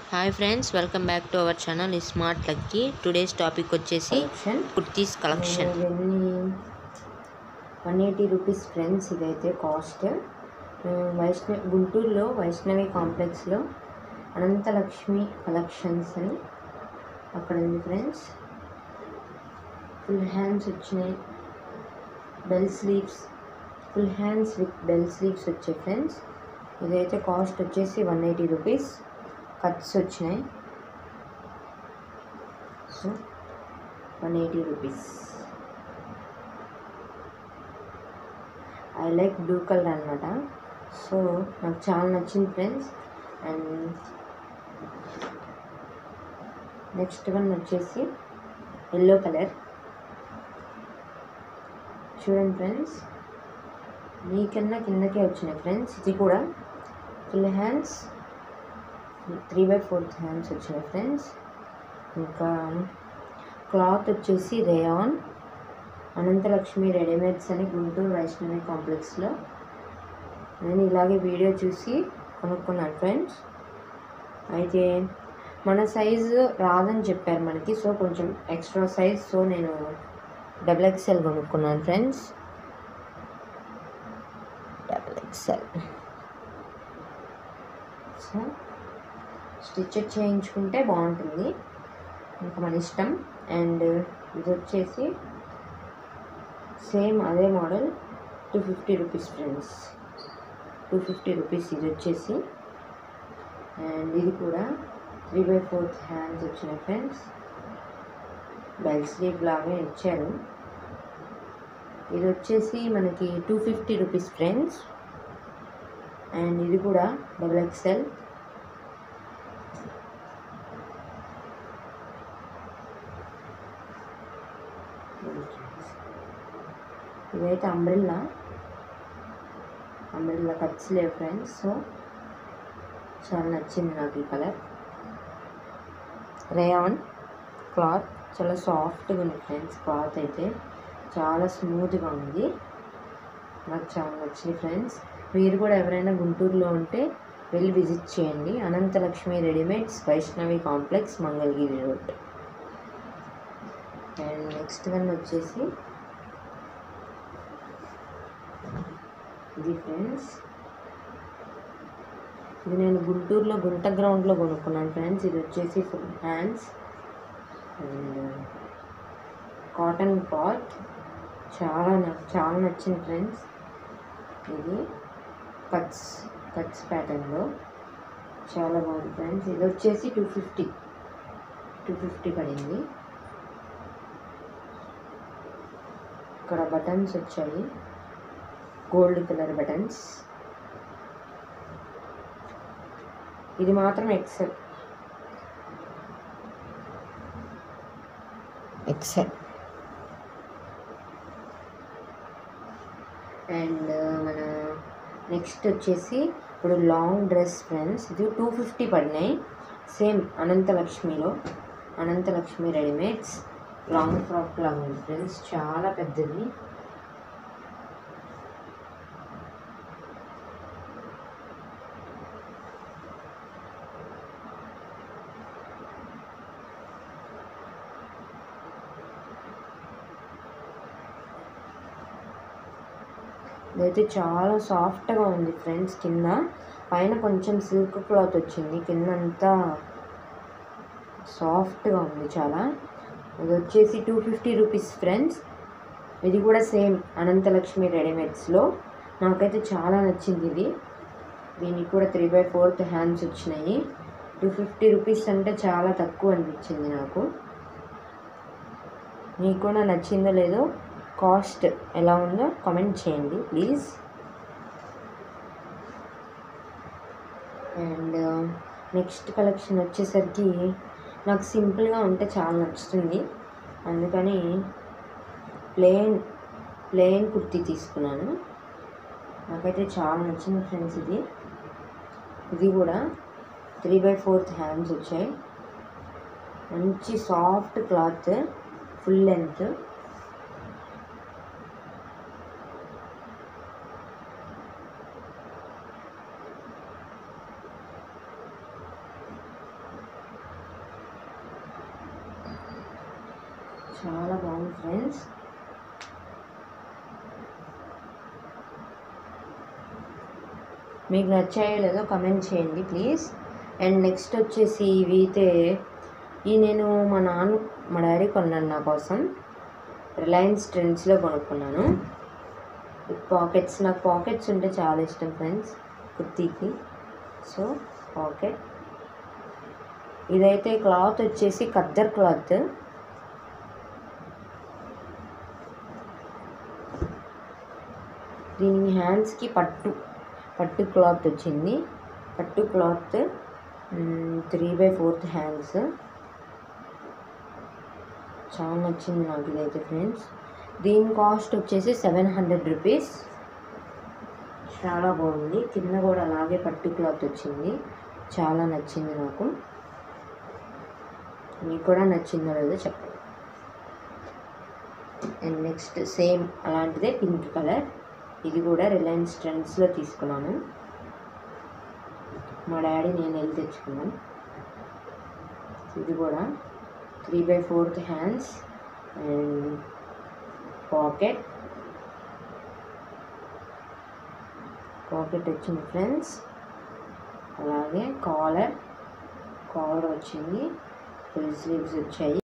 hi friends welcome back to our channel smart lucky today's topic వచ్చేసి collection kurtis collection ఇవన్నీ one eighty rupees friends ఇదైతే cost Vaishnavi గుంటూరులో వైష్ణవి కాంప్లెక్స్లో Ananthalakshmi collections అని అక్కడ ఉంది ఫ్రెండ్స్ ఫుల్ హ్యాండ్స్ వచ్చినాయి bell sleeves full hands with bell sleeves వచ్చాయి ఫ్రెండ్స్ ఇదైతే కాస్ట్ వచ్చేసి వన్ ఎయిటీ రూపీస్ కట్స్ వచ్చినాయి so one eighty rupees I like blue colour అనమాట సో నాకు చాలా నచ్చింది ఫ్రెండ్స్ అండ్ నెక్స్ట్ వన్ వచ్చేసి ఎల్లో కలర్ చూడండి ఫ్రెండ్స్ మీకన్నా కిందకే వచ్చినాయి ఫ్రెండ్స్ ఇది కూడా full hands three by fourth hands వచ్చినాయి ఫ్రెండ్స్ ఇంకా క్లాత్ వచ్చేసి రేయాన్ అనంతలక్ష్మి రెడీమేడ్స్ అని గుంటూరు వైష్ణవి కాంప్లెక్స్లో నేను ఇలాగే వీడియో చూసి కొనుక్కున్నాను ఫ్రెండ్స్ అయితే మన సైజు రాదని చెప్పారు మనకి సో కొంచెం ఎక్స్ట్రా సైజ్ సో నేను డబుల్ ఎక్స్ఎల్ కొనుక్కున్నాను friends double XL so stitch చేయించుకుంటే బాగుంటుంది ఇంకా మన ఇష్టం అండ్ ఇది వచ్చేసి సేమ్ అదే model two fifty rupees friends two fifty rupees ఇది వచ్చేసి అండ్ ఇది కూడా త్రీ బై ఫోర్త్ హ్యాండ్స్ వచ్చినాయి ఫ్రెండ్స్ బెల్ స్లీవ్ లాగా ఇచ్చారు ఇది వచ్చేసి మనకి two fifty rupees friends and ఇది కూడా డబుల్ ఎక్స్ఎల్ ఇదైతే అంబ్రిల్లా అంబ్రిల్లా కట్స్ లేవు ఫ్రెండ్స్ సో చాలా నచ్చింది నాకు ఈ కలర్ రేయాన్ క్లాత్ చాలా సాఫ్ట్గా ఉంది ఫ్రెండ్స్ క్లాత్ అయితే చాలా స్మూత్గా ఉంది నాకు చాలా నచ్చింది ఫ్రెండ్స్ మీరు కూడా ఎవరైనా గుంటూరులో ఉంటే వెళ్ళి విజిట్ చేయండి Ananthalakshmi readymades Vaishnavi complex Mangalagiri road and next one వచ్చేసి ఇది ఫ్రెండ్స్ ఇది నేను గుంటూరులో గుంట గ్రౌండ్లో కొనుక్కున్నాను ఫ్రెండ్స్ ఇది వచ్చేసి full hands and cotton cloth చాలా నాకు చాలా నచ్చింది ఫ్రెండ్స్ ఇది కట్స్ కట్స్ ప్యాటర్న్లో చాలా బాగుంది ఫ్రెండ్స్ ఇది వచ్చేసి టూ ఫిఫ్టీ టూ ఫిఫ్టీ పడింది ఇక్కడ బటన్స్ వచ్చాయి గోల్డ్ కలర్ బటన్స్ ఇది మాత్రం ఎక్సెల్ ఎక్సెల్ అండ్ మన నెక్స్ట్ వచ్చేసి ఇప్పుడు లాంగ్ డ్రెస్ ఫ్రెండ్స్ ఇది టూ ఫిఫ్టీ పడినాయి సేమ్ అనంతలక్ష్మిలో అనంతలక్ష్మి రెడీమేడ్స్ లాంగ్ ఫ్రాక్ లాగా ఉంది ఫ్రెండ్స్ చాలా పెద్దది ఇదైతే చాలా సాఫ్ట్గా ఉంది ఫ్రెండ్స్ కింద పైన కొంచెం సిల్క్ క్లాత్ వచ్చింది కింద అంతా సాఫ్ట్గా ఉంది చాలా ఇది వచ్చేసి టూ ఫిఫ్టీ రూపీస్ ఫ్రెండ్స్ ఇది కూడా సేమ్ అనంతలక్ష్మి రెడీమేడ్స్లో నాకైతే చాలా నచ్చింది ఇది దీనికి కూడా త్రీ బై ఫోర్త్ హ్యాండ్స్ వచ్చినాయి టూ ఫిఫ్టీ రూపీస్ అంటే చాలా తక్కువ అనిపించింది నాకు మీకు కూడా నచ్చిందో లేదో కాస్ట్ ఎలా ఉందో కామెంట్ చేయండి ప్లీజ్ అండ్ నెక్స్ట్ కలెక్షన్ వచ్చేసరికి నాకు సింపుల్గా ఉంటే చాలా నచ్చుతుంది అందుకని ప్లెయిన్ ప్లెయిన్ కుర్తీ తీసుకున్నాను నాకైతే చాలా నచ్చింది ఫ్రెండ్స్ ఇది ఇది కూడా త్రీ బై ఫోర్త్ హ్యాండ్స్ వచ్చాయి మంచి సాఫ్ట్ క్లాత్ ఫుల్ లెంత్ చాలా బాగుంది ఫ్రెండ్స్ మీకు నచ్చాయో లేదో కమెంట్ చేయండి ప్లీజ్ అండ్ నెక్స్ట్ వచ్చేసి ఇవి అయితే ఈ నేను మా నాన్న మా డాడీ కొన్నాను నా కోసం రిలయన్స్ ట్రెండ్స్లో కొనుక్కున్నాను పాకెట్స్ నాకు పాకెట్స్ ఉంటే చాలా ఇష్టం ఫ్రెండ్స్ కుర్తీకి సో పాకెట్ ఇదైతే క్లాత్ వచ్చేసి ఖద్దర్ క్లాత్ దీని హ్యాండ్స్కి పట్టు పట్టు క్లాత్ వచ్చింది పట్టు cloth three by fourth hands చాలా నచ్చింది నాకు ఇదైతే ఫ్రెండ్స్ దీని కాస్ట్ వచ్చేసి సెవెన్ హండ్రెడ్ రూపీస్ చాలా బాగుంది కింద కూడా అలాగే పట్టు క్లాత్ వచ్చింది చాలా నచ్చింది నాకు మీకు కూడా నచ్చిందో లేదో చెప్పండి అండ్ నెక్స్ట్ సేమ్ అలాంటిదే పింక్ కలర్ ఇది కూడా రిలయన్స్ ట్రెండ్స్లో తీసుకున్నాను మా డాడీ నేను వెళ్ళి తెచ్చుకున్నాను ఇది కూడా three by fourth hands and pocket pocket వచ్చింది ఫ్రెండ్స్ అలాగే కాలర్ కాలర్ వచ్చింది ఫుల్ స్లీవ్స్ వచ్చాయి